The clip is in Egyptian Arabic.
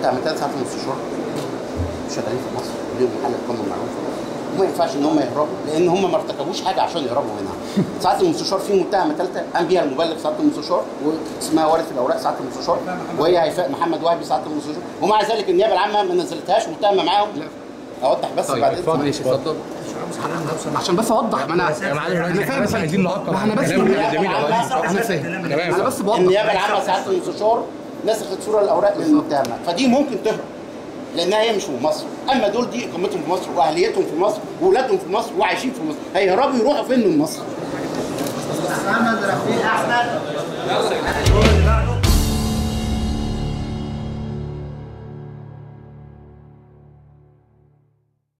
المتهمتين ساعه المستشار شغالين في مصر ليهم محل اقامه معلوم في مصر وما ينفعش ان هم يهربوا لان هم ما ارتكبوش حاجه عشان يهربوا منها ساعه المستشار في متهمه ثالثه قام بيها المبلغ ساعه المستشار واسمها وارد في الاوراق ساعه المستشار وهي هيفاء محمد وهبي ساعه المستشار ومع ذلك النيابه العامه ما نزلتهاش متهمه معاهم اوضح بس طيب بعد اتفضل إذنك. ماشي اتفضل عشان بس اوضح ما انا يا معلم انا فاهم بس عايزين نعقب ما انا بس كلام بقول- جميل والله. انا فاهم تمام انا بس بوضح النيابه العامه ساعه المستشار نسخت صوره الاوراق للمتهمه فدي ممكن تهرب لانها هي مش في مصر اما دول دي اقامتهم في مصر واهليتهم في مصر واولادهم في مصر وعايشين في مصر هيهربوا يروحوا فين من مصر محمد رفيق احمد